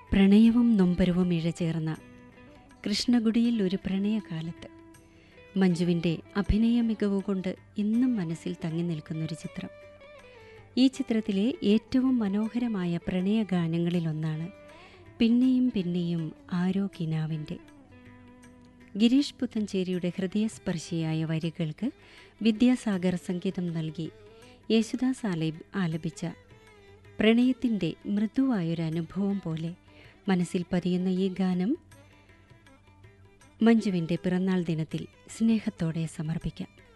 പ്രണയവും നൊമ്പരവും ഇഴചേർന്ന കൃഷ്ണഗുഡിയിൽ ഒരു പ്രണയകാലത്ത് മഞ്ജുവിൻ്റെ അഭിനയ മികവുകൊണ്ട് ഇന്നും മനസ്സിൽ തങ്ങി നിൽക്കുന്നൊരു ചിത്രം ഈ ചിത്രത്തിലെ ഏറ്റവും മനോഹരമായ പ്രണയഗാനങ്ങളിലൊന്നാണ് പിന്നെയും പിന്നെയും ആരോ കിനാവിൻ്റെ ഗിരീഷ് പുത്തഞ്ചേരിയുടെ ഹൃദയസ്പർശിയായ വരികൾക്ക് വിദ്യാസാഗർ സംഗീതം നൽകി യേശുദാസ് ആലപി ആലപിച്ച പ്രണയത്തിൻ്റെ മൃദുവായൊരു അനുഭവം പോലെ മനസ്സിൽ പതിയുന്ന ഈ ഗാനം മഞ്ജുവിൻ്റെ പിറന്നാൾ ദിനത്തിൽ സ്നേഹത്തോടെ സമർപ്പിക്കാം